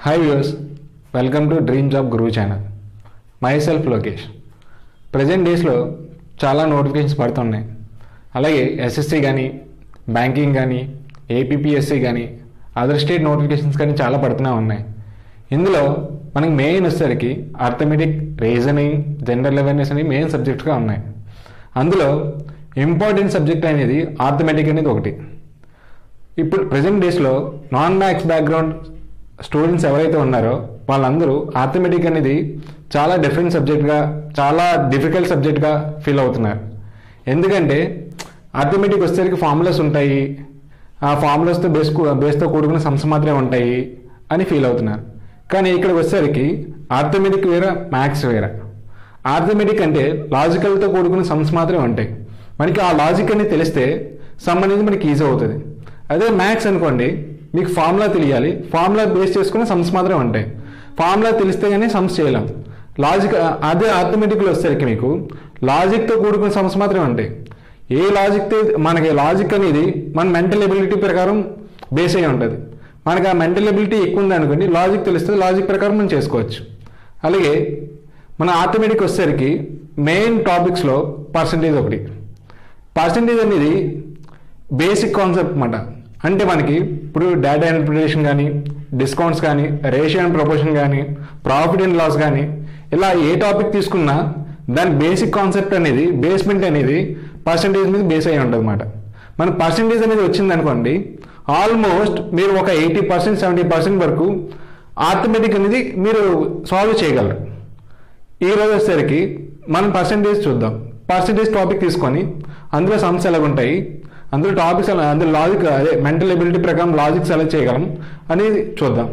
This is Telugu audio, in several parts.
hi views welcome to dream job గురువు channel myself Lokesh present డేస్లో చాలా నోటిఫికేషన్స్ పడుతున్నాయి అలాగే ఎస్ఎస్సి కానీ బ్యాంకింగ్ కానీ ఏపీపీఎస్సి కానీ అదర్ స్టేట్ నోటిఫికేషన్స్ కానీ చాలా పడుతూనే ఉన్నాయి ఇందులో మనకి మెయిన్ వచ్చేసరికి అర్థమెటిక్ రీజనింగ్ జనరల్ అవేర్నెస్ అనేవి మెయిన్ సబ్జెక్ట్స్గా ఉన్నాయి అందులో ఇంపార్టెంట్ సబ్జెక్ట్ అనేది ఆర్థమెటిక్ అనేది ఒకటి ఇప్పుడు ప్రజెంట్ డేస్లో నాన్ మ్యాథ్స్ బ్యాక్గ్రౌండ్ స్టూడెంట్స్ ఎవరైతే ఉన్నారో వాళ్ళందరూ ఆర్థమెటిక్ అనేది చాలా డిఫరెంట్ సబ్జెక్ట్గా చాలా డిఫికల్ట్ సబ్జెక్ట్గా ఫీల్ అవుతున్నారు ఎందుకంటే ఆర్థమెటిక్ వచ్చేసరికి ఫార్ములాస్ ఉంటాయి ఆ ఫార్ములాస్తో బేస్ బేస్తో కూడుకున్న సమ్స్ మాత్రమే ఉంటాయి అని ఫీల్ అవుతున్నారు కానీ ఇక్కడికి వచ్చేసరికి ఆర్థమెటిక్ వేరే మ్యాథ్స్ వేరే ఆర్థమెటిక్ అంటే లాజికల్తో కూడుకున్న సమ్స్ మాత్రమే ఉంటాయి మనకి ఆ లాజిక్ అనేది తెలిస్తే సమ్ అనేది మనకి ఈజీ అవుతుంది అదే మ్యాథ్స్ అనుకోండి మీకు ఫార్ములా తెలియాలి ఫార్ములా బేస్ చేసుకుని సమ్స్ మాత్రమే ఉంటాయి ఫార్ములా తెలిస్తే కానీ సమ్స్ చేయలేం లాజిక్ అదే ఆర్థమెటిక్లో వచ్చేసరికి మీకు లాజిక్తో కూడుకున్న సమ్స్ మాత్రమే ఉంటాయి ఏ లాజిక్ మనకి లాజిక్ అనేది మన మెంటల్ ఎబిలిటీ ప్రకారం బేస్ అయి ఉంటుంది మనకి ఆ మెంటల్ ఎబిలిటీ ఎక్కువ ఉంది అనుకోండి లాజిక్ తెలిస్తే లాజిక్ ప్రకారం మనం చేసుకోవచ్చు అలాగే మన ఆటోమేటిక్ వచ్చేసరికి మెయిన్ టాపిక్స్లో పర్సంటేజ్ ఒకటి పర్సంటేజ్ అనేది బేసిక్ కాన్సెప్ట్ అన్నమాట అంటే మనకి ఇప్పుడు డేటా ఇంటర్ప్రిటేషన్ కానీ డిస్కౌంట్స్ కానీ రేషియో అండ్ ప్రపోర్షన్ కానీ ప్రాఫిట్ అండ్ లాస్ కానీ ఇలా ఏ టాపిక్ తీసుకున్నా దాని బేసిక్ కాన్సెప్ట్ అనేది బేస్మెంట్ అనేది పర్సంటేజ్ మీద బేస్ అయి ఉంటుంది అనమాట మన పర్సంటేజ్ అనేది వచ్చింది అనుకోండి ఆల్మోస్ట్ మీరు ఒక ఎయిటీ పర్సెంట్ సెవెంటీ పర్సెంట్ వరకు ఆర్థమెటిక్ అనేది మీరు సాల్వ్ చేయగలరు ఈ రోజు వచ్చేసరికి మనం పర్సంటేజ్ చూద్దాం పర్సంటేజ్ టాపిక్ తీసుకొని అందులో సమ్స్ ఎలా ఉంటాయి అందులో టాపిక్స్ ఎలా అందులో లాజిక్ అదే మెంటల్ ఎబిలిటీ ప్రకారం లాజిక్స్ ఎలా చేయగలం అనేది చూద్దాం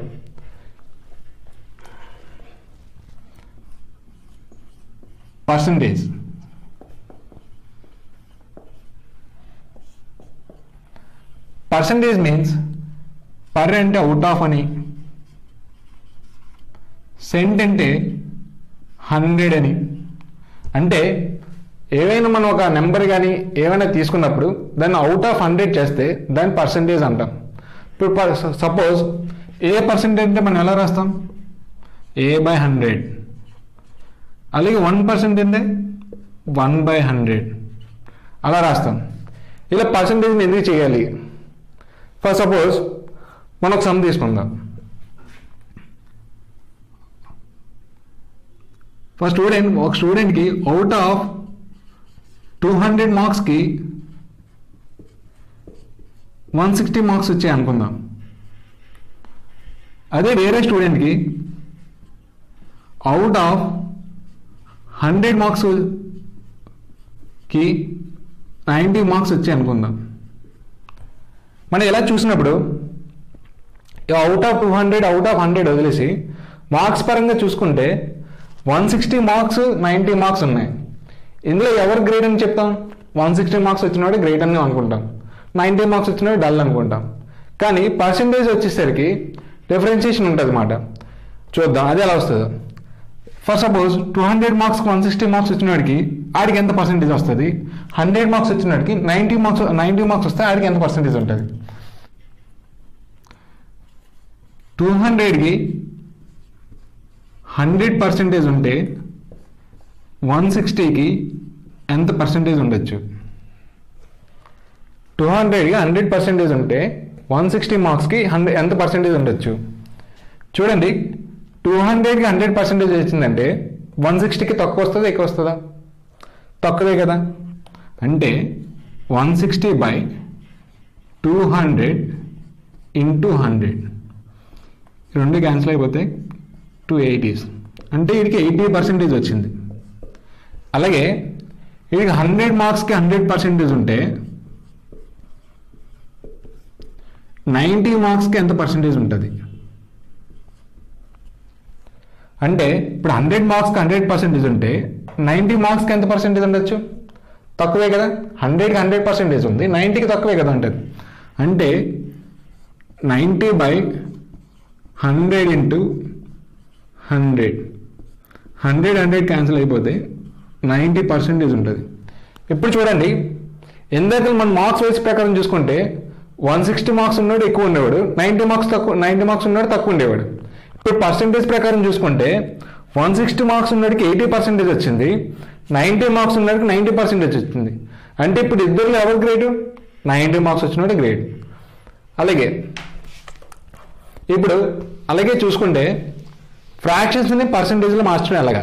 పర్సంటేజ్ పర్సంటేజ్ మీన్స్ పర్ అంటే అవుట్ ఆఫ్ అని సెంట్ అంటే హండ్రెడ్ అని అంటే ఏవైనా మనం ఒక నెంబర్ కానీ ఏమైనా తీసుకున్నప్పుడు దాన్ని అవుట్ ఆఫ్ హండ్రెడ్ చేస్తే దాన్ని పర్సంటేజ్ అంటాం ఇప్పుడు సపోజ్ ఏ పర్సెంటేజ్ అంటే మనం ఎలా రాస్తాం ఏ బై హండ్రెడ్ అలాగే వన్ పర్సెంట్ అంటే వన్ బై హండ్రెడ్ అలా రాస్తాం ఇలా పర్సంటేజ్ని ఎందుకు చేయాలి ఫర్ సపోజ్ మనం ఒక సమ్ తీసుకుందాం ఫర్ స్టూడెంట్ ఒక స్టూడెంట్కి అవుట్ ఆఫ్ టూ హండ్రెడ్ మార్క్స్కి వన్ సిక్స్టీ మార్క్స్ వచ్చాయి అనుకుందాం అదే వేరే స్టూడెంట్కి అవుట్ ఆఫ్ హండ్రెడ్ మార్క్స్కి నైంటీ మార్క్స్ వచ్చాయి అనుకుందాం మనం ఇలా చూసినప్పుడు out of two hundred out of hundred వదిలేసి మార్క్స్ పరంగా చూసుకుంటే one sixty marks ninety marks ఉన్నాయి ఇందులో ఎవరు గ్రేడ్ అని చెప్తాం వన్ సిక్స్టీ మార్క్స్ వచ్చినవాడు గ్రేట్ అని అనుకుంటాం నైంటీ మార్క్స్ వచ్చినవాడు డల్ అనుకుంటాం కానీ పర్సంటేజ్ వచ్చేసరికి డిఫరెన్షియేషన్ ఉంటుంది అన్నమాట చూద్దాం అది ఎలా వస్తుందో for suppose two hundred marks one sixty marks వచ్చినవాడికి ఆడికి ఎంత పర్సెంటేజ్ వస్తుంది హండ్రెడ్ మార్క్స్ వచ్చినవాడికి నైంటీ మార్క్స్ నైంటీ మార్క్స్ వస్తే ఆడికి ఎంత పర్సెంటేజ్ ఉంటుంది టూ హండ్రెడ్కి హండ్రెడ్ పర్సెంటేజ్ ఉంటే వన్ సిక్స్టీకి ఎంత పర్సెంటేజ్ ఉండొచ్చు టూ హండ్రెడ్కి హండ్రెడ్ పర్సెంటేజ్ ఉంటే వన్ సిక్స్టీ మార్క్స్కి హండ్రెడ్ ఎంత పర్సెంటేజ్ ఉండొచ్చు చూడండి టూ హండ్రెడ్కి హండ్రెడ్ పర్సెంటేజ్ వచ్చిందంటే వన్ సిక్స్టీకి తక్కువ వస్తుందా ఎక్కువ వస్తుందా తక్కువే కదా అంటే one sixty by two hundred into hundred రెండు క్యాన్సిల్ అయిపోతే టూ ఎయిటీస్ అంటే వీడికి ఎయిటీ పర్సెంటేజ్ వచ్చింది అలాగే వీడికి హండ్రెడ్ మార్క్స్కి హండ్రెడ్ పర్సెంటేజ్ ఉంటే నైంటీ మార్క్స్కి ఎంత పర్సెంటేజ్ ఉంటుంది అంటే ఇప్పుడు హండ్రెడ్ మార్క్స్కి హండ్రెడ్ పర్సెంటేజ్ ఉంటే నైంటీ మార్క్స్కి ఎంత పర్సెంటేజ్ ఉండొచ్చు తక్కువే కదా హండ్రెడ్కి హండ్రెడ్ పర్సెంటేజ్ ఉంది నైంటీకి తక్కువే కదా ఉంటుంది అంటే ninety by hundred into hundred hundred hundred cancel అయిపోతే నైంటీ పర్సెంటేజ్ ఉంటుంది ఇప్పుడు చూడండి ఎందరికీ మన మార్క్స్ వైస్ ప్రకారం చూసుకుంటే వన్ సిక్స్టీ మార్క్స్ ఉన్నాడు ఎక్కువ ఉండేవాడు నైంటీ మార్క్స్ తక్కువ నైంటీ మార్క్స్ ఉన్నాడు తక్కువ ఉండేవాడు ఇప్పుడు పర్సంటేజ్ ప్రకారం చూసుకుంటే వన్ సిక్స్టీ మార్క్స్ ఉన్నడికి ఎయిటీ పర్సెంటేజ్ వచ్చింది నైంటీ మార్క్స్ ఉన్నడికి నైంటీ పర్సెంటేజ్ వచ్చింది అంటే ఇప్పుడు ఇద్దరు ఎవరు గ్రేడ్ నైంటీ మార్క్స్ వచ్చినోడు గ్రేడ్ అలాగే ఇప్పుడు అలాగే చూసుకుంటే ఫ్రాక్షన్స్ని పర్సంటేజ్లో మార్చడం ఎలాగా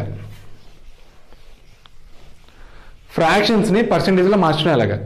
ఫ్రాక్షన్స్ని పర్సంటేజ్లో మార్చడం ఎలాగా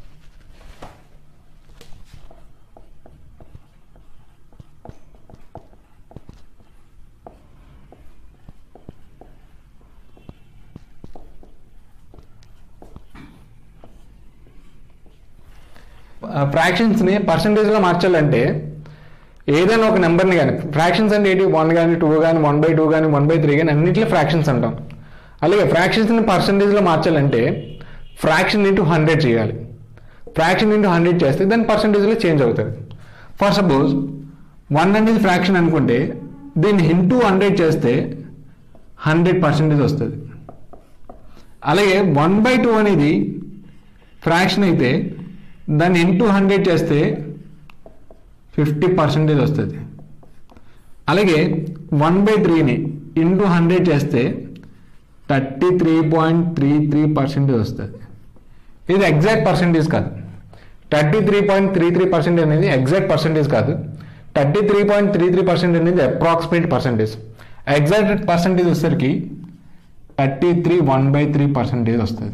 ఫ్రాక్షన్స్ని పర్సంటేజ్లో మార్చాలంటే ఏదైనా ఒక నెంబర్ని కానీ ఫ్రాక్షన్స్ అంటే ఏంటి వన్ కానీ టూ కానీ వన్ బై టూ కానీ వన్ బై త్రీ కానీ అన్నింటిలో ఫ్రాక్షన్స్ అంటాం అలాగే ఫ్రాక్షన్స్ని పర్సంటేజ్లో మార్చాలంటే ఫ్రాక్షన్ ఇంటూ హండ్రెడ్ చేయాలి ఫ్రాక్షన్ ఇంటూ హండ్రెడ్ చేస్తే దాని పర్సంటేజ్లో చేంజ్ అవుతుంది ఫర్ సపోజ్ వన్ అనేది ఫ్రాక్షన్ అనుకుంటే దీన్ని ఇంటూ హండ్రెడ్ చేస్తే హండ్రెడ్ పర్సెంటేజ్ వస్తుంది అలాగే వన్ బై టూ అనేది ఫ్రాక్షన్ అయితే దాన్ని ఇంటూ హండ్రెడ్ చేస్తే ఫిఫ్టీ పర్సెంటేజ్ వస్తుంది అలాగే వన్ బై త్రీని ఇంటూ హండ్రెడ్ చేస్తే thirty three point three three percentage వస్తుంది ఇది ఎగ్జాక్ట్ పర్సెంటేజ్ కాదు thirty three point three three percent అనేది ఎగ్జాక్ట్ పర్సెంటేజ్ కాదు thirty three point three three percent అనేది అప్రాక్సిమేట్ పర్సెంటేజ్ ఎగ్జాక్ట్ పర్సెంటేజ్ వచ్చేసరికి thirty three one by three percentage వస్తుంది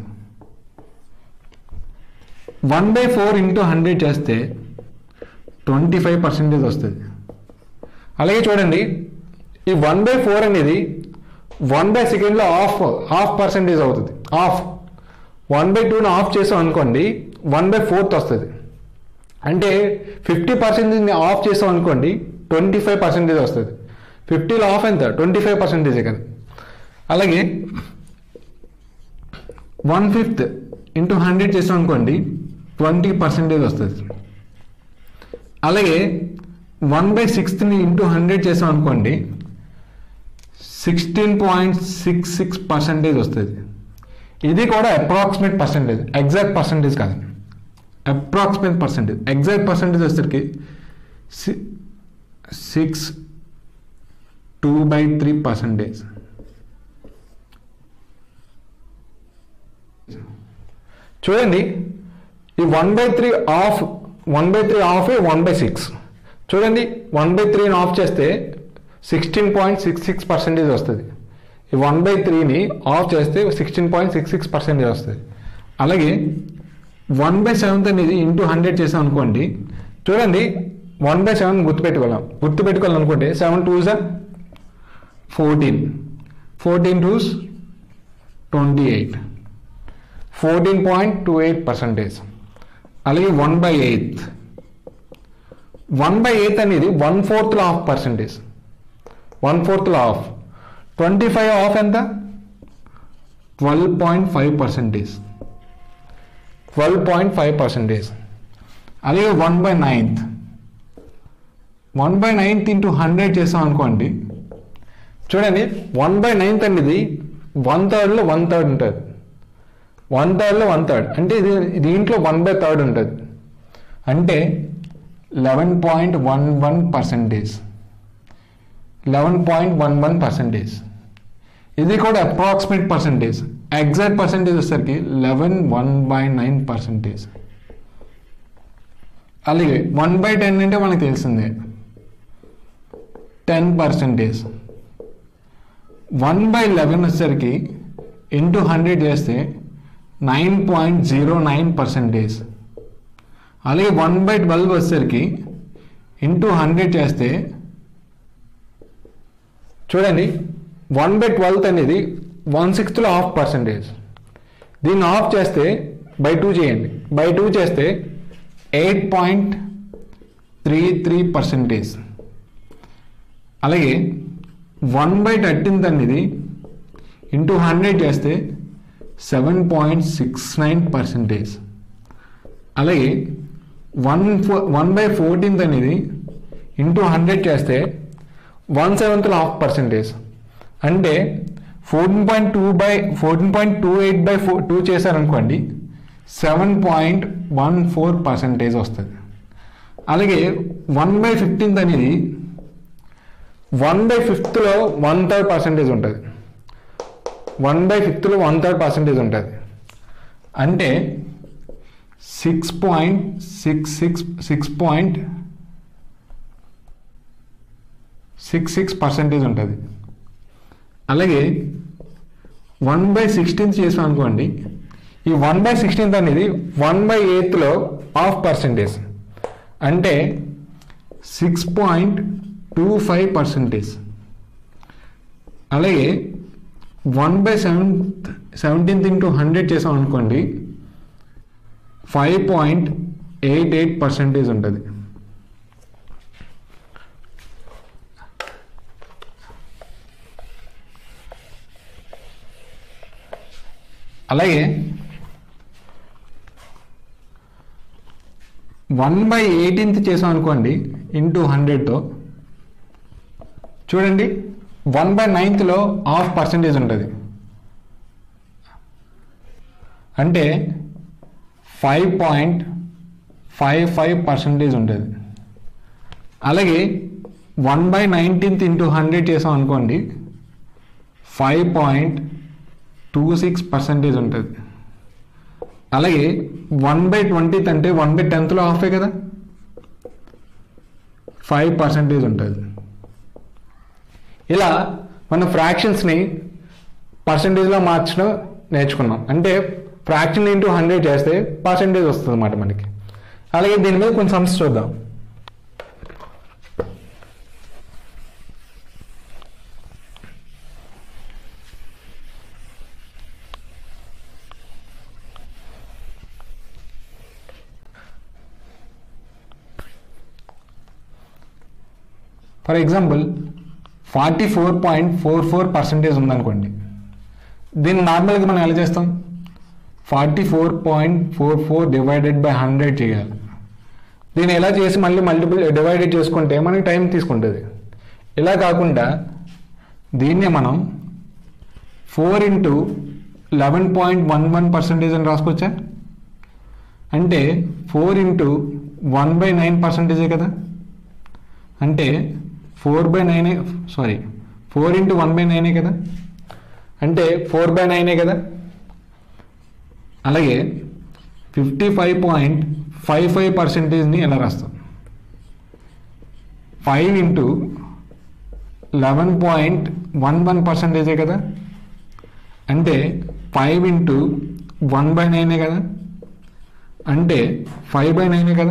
one by four into hundred చేస్తే ట్వంటీ ఫైవ్ పర్సెంటేజ్ వస్తుంది అలాగే చూడండి ఈ వన్ బై ఫోర్ అనేది వన్ బై సెకండ్లో ఆఫ్ హాఫ్ పర్సెంటేజ్ అవుతుంది ఆఫ్ వన్ బై టూని ఆఫ్ చేసాం అనుకోండి వన్ బై ఫోర్త్ వస్తుంది అంటే ఫిఫ్టీ పర్సెంటేజ్ని ఆఫ్ చేసాం అనుకోండి ట్వంటీ ఫైవ్ పర్సెంటేజ్ వస్తుంది ఫిఫ్టీలో ఆఫ్ ఎంత ట్వంటీ ఫైవ్ పర్సెంటేజే కదా అలాగే వన్ ఫిఫ్త్ ఇంటూ హండ్రెడ్ చేసాం అనుకోండి ట్వంటీ పర్సెంటేజ్ వస్తుంది అలాగే వన్ బై సిక్స్త్ని ఇంటూ హండ్రెడ్ చేసాం అనుకోండి sixteen point six six percentage వస్తుంది ఇది కూడా అప్రాక్సిమేట్ పర్సెంటేజ్ ఎగ్జాక్ట్ పర్సెంటేజ్ కాదు అప్రాక్సిమేట్ పర్సెంటేజ్ ఎగ్జాక్ట్ పర్సెంటేజ్ వచ్చేసరికి six two by three percentage చూడండి ఈ one by three half one by three half one by six చూడండి వన్ బై త్రీని ఆఫ్ చేస్తే sixteen point six six percentage వస్తుంది ఈ వన్ బై త్రీని ఆఫ్ చేస్తే sixteen point six six percentage వస్తుంది అలాగే వన్ బై సెవెంత్ అనేది ఇంటూ హండ్రెడ్ చేసాం అనుకోండి చూడండి వన్ బై సెవెన్ గుర్తుపెట్టుకోలేం గుర్తుపెట్టుకోవాలనుకుంటే సెవెన్ టూ జా fourteen fourteen twos twenty eight fourteen point two eight percentage అలాగే one by eighth one by eighth అనేది వన్ ఫోర్త్లో ఆఫ్ పర్సంటేజ్ వన్ ఫోర్త్లో ఆఫ్ ట్వంటీ ఫైవ్ ఆఫ్ ఎంత twelve point five percentage twelve point five percentage అలాగే one by ninth one by ninth into hundred చేసాం అనుకోండి చూడండి వన్ బై నైన్త్ అనేది వన్ థర్డ్లో వన్ థర్డ్ ఉంటుంది వన్ థర్డ్లో వన్ థర్డ్ అంటే ఇది దీంట్లో వన్ బై థర్డ్ ఉంటుంది అంటే eleven point one one percentage eleven point one one percentage ఇది కూడా అప్రాక్సిమేట్ పర్సంటేజ్ ఎగ్జాక్ట్ పర్సంటేజ్ వచ్చేసరికి eleven one by nine percentage అలాగే వన్ బై టెన్ అంటే మనకు తెలిసిందే ten percentage one by eleven వచ్చేసరికి ఇంటూ హండ్రెడ్ చేస్తే nine point zero nine percentage అలాగే వన్ బై ట్వెల్వ్ వచ్చేసరికి ఇంటూ హండ్రెడ్ చేస్తే చూడండి వన్ బై ట్వెల్త్ అనేది వన్ సిక్స్త్లో హాఫ్ పర్సెంటేజ్ దీన్ని ఆఫ్ చేస్తే బై టూ చేయండి బై టూ చేస్తే eight point three three percentage అలాగే వన్ బై థర్టీన్త్ అనేది ఇంటూ హండ్రెడ్ చేస్తే seven point six nine percentage అలాగే one four one by fourteenth అనేది ఇంటూ హండ్రెడ్ చేస్తే వన్ సెవెంత్లో హాఫ్ పర్సెంటేజ్ అంటే fourteen point two by fourteen point two eight by four two చేశారనుకోండి seven point one four percentage వస్తుంది అలాగే వన్ బై ఫిఫ్టీన్త్ అనేది వన్ బై ఫిఫ్త్లో వన్ థర్డ్ పర్సెంటేజ్ ఉంటుంది వన్ బై ఫిఫ్త్లో వన్ థర్డ్ పర్సెంటేజ్ ఉంటుంది అంటే six point six six six point six six percentage ఉంటుంది అలాగే వన్ బై సిక్స్టీన్త్ చేసాం అనుకోండి ఈ వన్ బై సిక్స్టీన్త్ అనేది వన్ బై ఎయిత్లో హాఫ్ పర్సెంటేజ్ అంటే six point two five percentage అలాగే one by seventh seventeenth into hundred చేసాం అనుకోండి five point eight eight percentage ఉంటుంది అలాగే వన్ బై ఎయిటీన్త్ చేసాం అనుకోండి ఇంటూ హండ్రెడ్తో చూడండి వన్ బై నైన్త్లో హాఫ్ పర్సెంటేజ్ ఉంటుంది అంటే five point five five percentage ఉంటుంది అలాగే one by nineteenth into hundred చేసాం అనుకోండి five point two six percentage ఉంటుంది అలాగే వన్ బై ట్వంటీత్ అంటే వన్ బై టెన్త్లో హాఫే కదా ఫైవ్ పర్సెంటేజ్ ఉంటుంది ఇలా మన ఫ్రాక్షన్స్ని పర్సంటేజ్లో మార్చడం నేర్చుకున్నాం అంటే ఫ్రాక్షన్ ఇంటూ హండ్రెడ్ చేస్తే పర్సంటేజ్ వస్తుంది అన్నమాట మనకి అలాగే దీని మీద కొంచెం సమస్య చూద్దాం for example forty four point four four percentage ఉందనుకోండి దీన్ని నార్మల్గా మనం ఎలా చేస్తాం forty four point four four divided by hundred చేయాలి దీన్ని ఎలా చేసి మళ్ళీ మల్టిపుల్ డివైడెడ్ చేసుకుంటే మనకి టైం తీసుకుంటుంది ఇలా కాకుండా దీన్నే మనం four into eleven point one one percentage అని రాసుకోవచ్చా అంటే four into one by nine పర్సెంటేజే కదా అంటే ఫోర్ బై నైనే sorry four into one by నైనే కదా అంటే ఫోర్ బై నైనే కదా అలాగే fifty five point five five పర్సెంటేజ్ని ఎలా రాస్తాం five into eleven point one one పర్సెంటేజే కదా అంటే ఫైవ్ ఇంటూ వన్ బై నైనే కదా అంటే ఫైవ్ బై నైనే కదా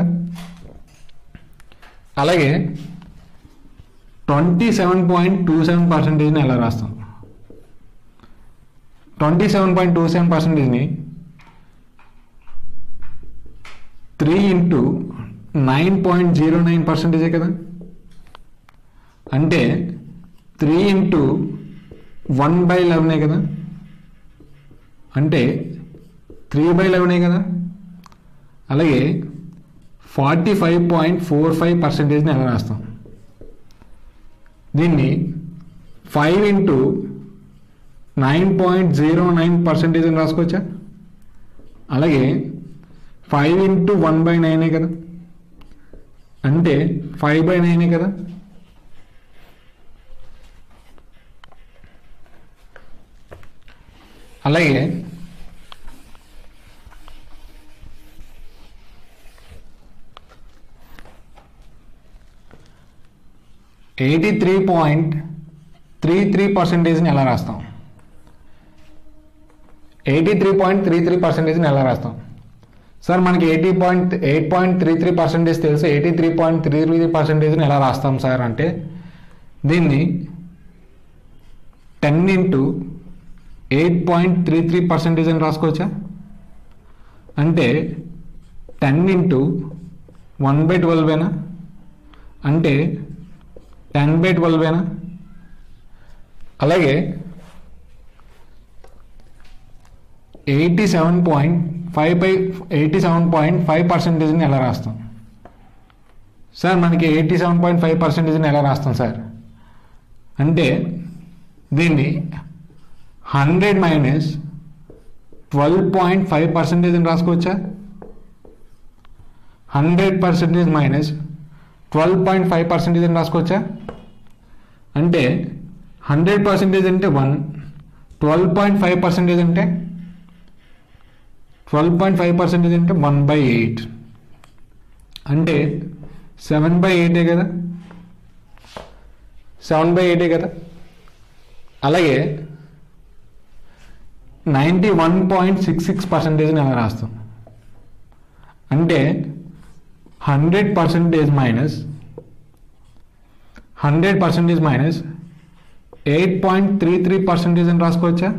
అలాగే twenty seven point two seven పర్సెంటేజ్ని ఎలా రాస్తాం twenty seven point two seven పర్సెంటేజ్ని three into nine point zero nine పర్సెంటేజే కదా అంటే త్రీ ఇంటూ వన్ బై లెవెనే కదా అంటే త్రీ బై లెవెనే కదా అలాగే forty five point four five పర్సెంటేజ్ని ఎలా రాస్తాం దీన్ని five into nine point zero nine percentage అని రాసుకోవచ్చా అలాగే ఫైవ్ ఇంటూ వన్ బై నైనే కదా అంటే ఫైవ్ బై నైనే కదా అలాగే eighty three point three three పర్సెంటేజ్ని ఎలా రాస్తాం eighty three point three three పర్సెంటేజ్ని ఎలా రాస్తాం సార్ మనకి eighty point eight point three three percentage తెలుసు eighty three point three three పర్సెంటేజ్ని ఎలా రాస్తాం సార్ అంటే దీన్ని ten into eight point three three percentage అని రాసుకోవచ్చా అంటే టెన్ ఇంటూ వన్ బై ట్వెల్వేనా అంటే టెన్ బై ట్వెల్వేనా అలాగే eighty seven point five by eighty seven point five పర్సెంటేజ్ని ఎలా రాస్తాం సార్ మనకి ఎయిటీ సెవెన్ పాయింట్ ఫైవ్ పర్సెంటేజ్ని ఎలా రాస్తాం సార్ అంటే దీన్ని hundred minus twelve point five percentage అని రాసుకోవచ్చా hundred percentage minus twelve point five percentage అని రాసుకోవచ్చా అంటే హండ్రెడ్ పర్సెంటేజ్ అంటే one twelve point five percentage అంటే ట్వెల్వ్ పాయింట్ ఫైవ్ పర్సెంటేజ్ అంటే వన్ బై ఎయిట్ అంటే సెవెన్ బై ఎయిటే కదా సెవెన్ బై ఎయిటే కదా అలాగే ninety one point six six పర్సెంటేజ్ని ఎలా రాస్తాం అంటే hundred percentage minus hundred percentage minus eight point three three percentage అని రాసుకోవచ్చా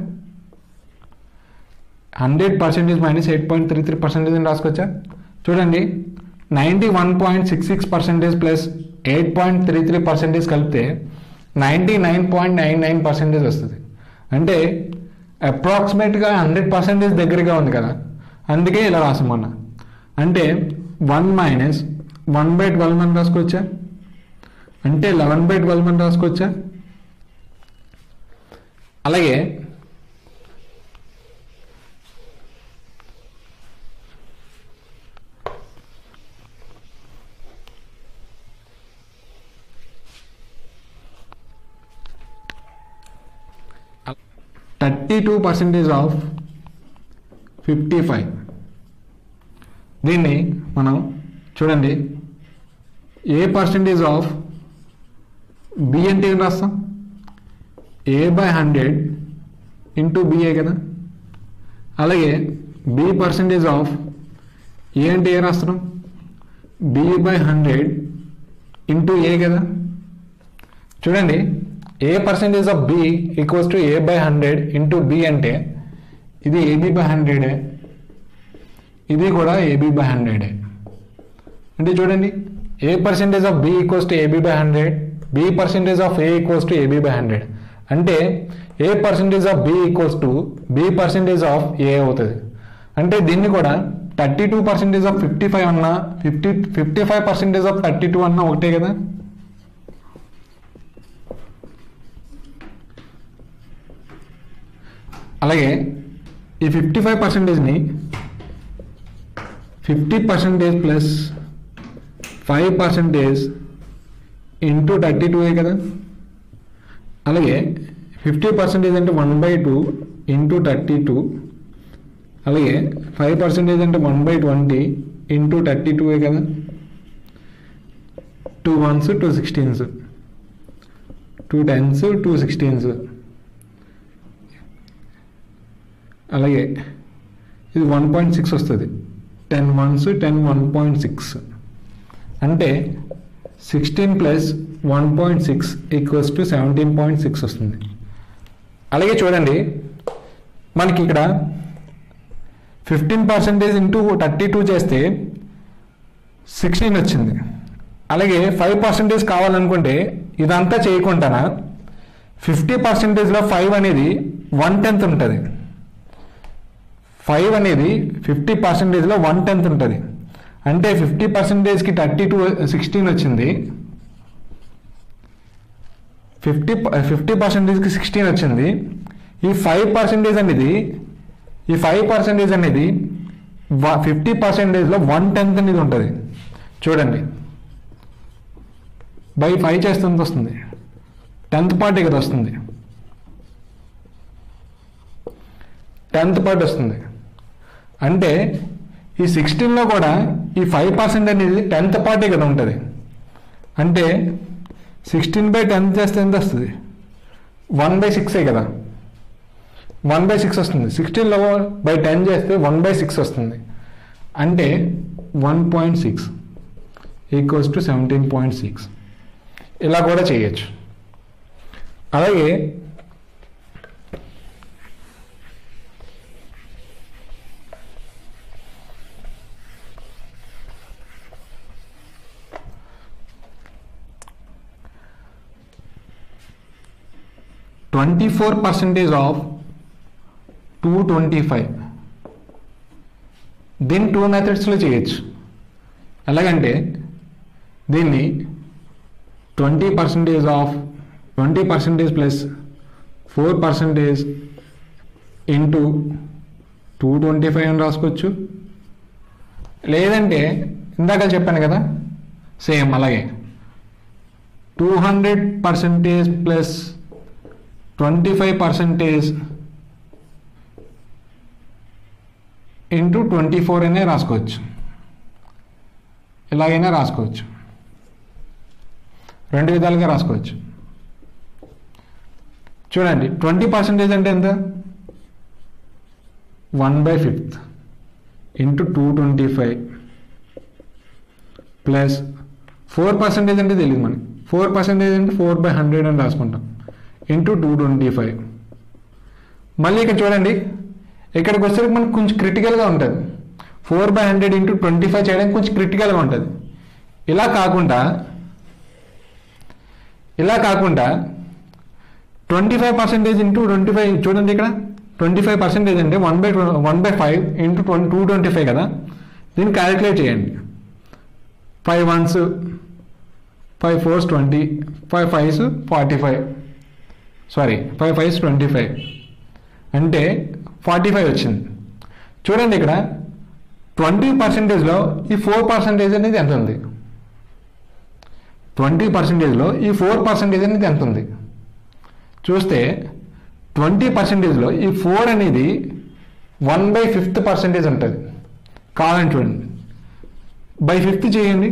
hundred percentage minus eight point three three percentage అని రాసుకోవచ్చా చూడండి ninety one point six six percentage plus eight point three three percentage కలిపితే ninety nine point nine nine percentage వస్తుంది అంటే అప్రాక్సిమేట్గా హండ్రెడ్ పర్సెంటేజ్ దగ్గరగా ఉంది కదా అందుకే ఇలా రాసామన్నా అంటే one minus one by twelve అని రాసుకోవచ్చా అంటే లెవెన్ బై ట్వెల్వ్ అని రాసుకోవచ్చా అలాగే thirty two percentage of fifty five దీన్ని మనం చూడండి ఏ పర్సెంటేజ్ ఆఫ్ బి అంటే ఏం రాస్తాం A by hundred into B A కదా అలాగే బి పర్సెంటేజ్ ఆఫ్ ఏ అంటే ఏ రాస్తున్నాం B by hundred into A కదా చూడండి A percentage of B equals to A by hundred into B అంటే ఇది ఏబి బై హండ్రెడే ఇది కూడా ఏబి బై హండ్రెడే అంటే చూడండి A percentage of B equals to A B by hundred B percentage of A equals to A B by hundred అంటే A percentage of B equals to B percentage of A అవుతుంది అంటే దీన్ని కూడా thirty two percentage of fifty five అన్నా fifty fifty five percentage of thirty two అన్నా ఒకటే కదా అలాగే ఈ ఫిఫ్టీ ఫైవ్ పర్సెంటేజ్ని fifty percentage plus five percentage into thirty two కదా అలాగే ఫిఫ్టీ పర్సెంటేజ్ అంటే one by two into thirty two అలాగే ఫైవ్ పర్సెంటేజ్ అంటే one by twenty into thirty two కదా two ones two sixteens two tens two sixteens అలాగే ఇది వన్ పాయింట్ సిక్స్ వస్తుంది ten ones ten one point six అంటే sixteen plus one point six equals to seventeen point six వస్తుంది అలాగే చూడండి మనకి ఇక్కడ fifteen percentage into thirty two చేస్తే సిక్స్టీన్ వచ్చింది అలాగే ఫైవ్ పర్సెంటేజ్ కావాలనుకుంటే ఇదంతా చేయకుండానా ఫిఫ్టీ పర్సెంటేజ్లో ఫైవ్ అనేది వన్ టెన్త్ ఉంటుంది ఫైవ్ అనేది ఫిఫ్టీ పర్సెంటేజ్లో వన్ టెన్త్ ఉంటుంది అంటే ఫిఫ్టీ పర్సెంటేజ్కి థర్టీ టూ సిక్స్టీన్ వచ్చింది ఫిఫ్టీ ఫిఫ్టీ పర్సెంటేజ్కి సిక్స్టీన్ వచ్చింది ఈ ఫైవ్ పర్సెంటేజ్ అనేది ఈ ఫైవ్ పర్సెంటేజ్ అనేది ఫిఫ్టీ పర్సెంటేజ్లో వన్ టెన్త్ అనేది ఉంటుంది చూడండి బై ఫైవ్ చేస్తే ఎంత వస్తుంది టెన్త్ పార్ట్ కదా వస్తుంది టెన్త్ పార్ట్ వస్తుంది అంటే ఈ సిక్స్టీన్లో కూడా ఈ ఫైవ్ పర్సెంట్ అనేది టెన్త్ పార్టే కదా ఉంటుంది అంటే సిక్స్టీన్ బై టెన్త్ చేస్తే ఎంత వస్తుంది వన్ బై సిక్సే కదా వన్ బై సిక్స్ వస్తుంది సిక్స్టీన్లో బై టెన్ చేస్తే వన్ బై సిక్స్ వస్తుంది అంటే one point six equals to seventeen point six ఇలా కూడా చేయొచ్చు అలాగే twenty four percentage of two twenty five దీన్ని టూ మెథడ్స్లో చేయొచ్చు ఎలాగంటే దీన్ని twenty percentage of twenty percentage plus four percentage into two twenty five అని రాసుకోవచ్చు లేదంటే ఇందాక చెప్పాను కదా సేమ్ అలాగే two hundred percentage plus twenty five percentage into twenty four అనే రాసుకోవచ్చు ఇలాగైనా రాసుకోవచ్చు రెండు విధాలుగా రాసుకోవచ్చు చూడండి ట్వంటీ పర్సెంటేజ్ అంటే ఎంత one by fifth into two twenty five plus four percentage అంటే తెలియదు మనకి ఫోర్ పర్సెంటేజ్ అంటే ఫోర్ బై హండ్రెడ్ అని రాసుకుంటాం ఇంటూ టూ ట్వంటీ ఫైవ్ మళ్ళీ ఇక్కడ చూడండి ఇక్కడికి వచ్చేసరికి మనకు కొంచెం క్రిటికల్గా ఉంటుంది four by hundred into twenty five చేయడానికి కొంచెం క్రిటికల్గా ఉంటుంది ఇలా కాకుండా ఇలా కాకుండా twenty five percentage into twenty five చూడండి ఇక్కడ ట్వంటీ ఫైవ్ పర్సెంటేజ్ అంటే one by one by five into twenty two twenty five కదా దీన్ని క్యాలిక్యులేట్ చేయండి five ones five fours twenty five fives forty five sorry five fives twenty five అంటే ఫార్టీ ఫైవ్ వచ్చింది చూడండి ఇక్కడ ట్వంటీ పర్సెంటేజ్లో ఈ ఫోర్ పర్సెంటేజ్ అనేది ఎంత ఉంది ట్వంటీ పర్సెంటేజ్లో ఈ ఫోర్ పర్సెంటేజ్ అనేది ఎంత ఉంది చూస్తే ట్వంటీ పర్సెంటేజ్లో ఈ ఫోర్ అనేది వన్ బై ఫిఫ్త్ పర్సెంటేజ్ ఉంటుంది కావాలని చూడండి బై ఫిఫ్త్ చేయండి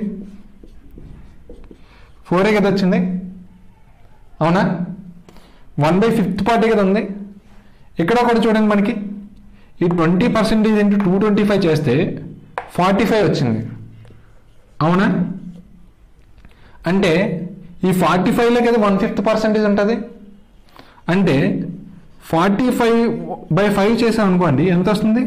ఫోరే కదా వచ్చింది అవునా వన్ బై ఫిఫ్త్ పార్టీ కదా ఉంది ఇక్కడ ఒకటి చూడండి మనకి ఈ twenty percentage into two twenty five చేస్తే ఫార్టీ ఫైవ్ వచ్చింది అవునా అంటే ఈ ఫార్టీ ఫైవ్లో కదా వన్ ఫిఫ్త్ పర్సెంటేజ్ ఉంటుంది అంటే ఫార్టీ ఫైవ్ బై ఫైవ్ చేసాం అనుకోండి ఎంత వస్తుంది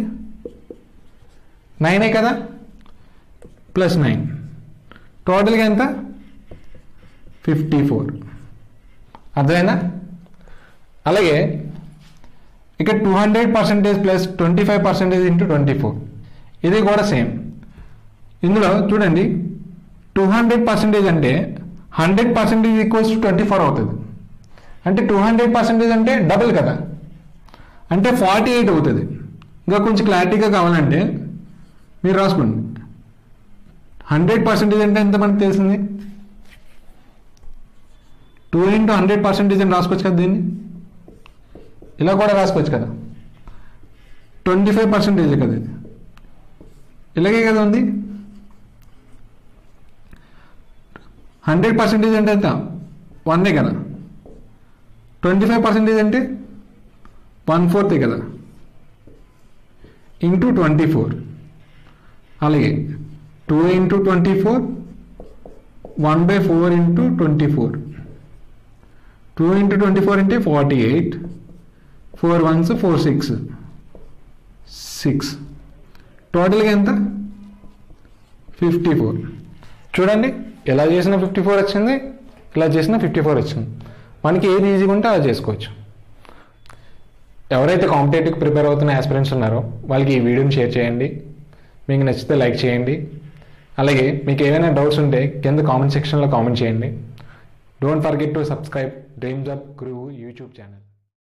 నైనే కదా ప్లస్ నైన్ టోటల్గా ఎంత ఫిఫ్టీ ఫోర్ అర్థమైనా అలాగే ఇక two hundred percentage plus twenty five percentage into twenty four ఇది కూడా సేమ్ ఇందులో చూడండి టూ హండ్రెడ్ పర్సెంటేజ్ అంటే hundred percentage equals to twenty four అవుతుంది అంటే టూ హండ్రెడ్ పర్సెంటేజ్ అంటే డబుల్ కదా అంటే ఫార్టీ ఎయిట్ అవుతుంది ఇంకా కొంచెం క్లారిటీగా కావాలంటే మీరు రాసుకోండి హండ్రెడ్ పర్సెంటేజ్ అంటే ఎంత మనకు తెలిసింది టూ ఇంటూ హండ్రెడ్ పర్సెంటేజ్ అని రాసుకోవచ్చు కదా దీన్ని ఇలా కూడా రాసుకోవచ్చు కదా ట్వంటీ ఫైవ్ పర్సెంటేజ్ కదా ఇది ఇలాగే కదా ఉంది హండ్రెడ్ పర్సెంటేజ్ అంటే ఎంత వన్నే కదా ట్వంటీ ఫైవ్ పర్సెంటేజ్ అంటే వన్ ఫోర్తే కదా ఇంటూ ట్వంటీ ఫోర్ అలాగే two into twenty four one by four into twenty four two into twenty four అంటే forty eight four ones four six six టోటల్గా ఎంత ఫిఫ్టీ ఫోర్ చూడండి ఎలా చేసిన ఫిఫ్టీ ఫోర్ వచ్చింది ఇలా చేసిన ఫిఫ్టీ ఫోర్ వచ్చింది మనకి ఏది ఈజీగా ఉంటే అలా చేసుకోవచ్చు ఎవరైతే కాంపిటేటివ్ ప్రిపేర్ అవుతున్న ఆస్పిరెంట్స్ ఉన్నారో వాళ్ళకి ఈ వీడియోని షేర్ చేయండి మీకు నచ్చితే లైక్ చేయండి అలాగే మీకు ఏమైనా డౌట్స్ ఉంటే కింద కామెంట్ సెక్షన్లో కామెంట్ చేయండి don't forget to subscribe dreams up Guruvu YouTube channel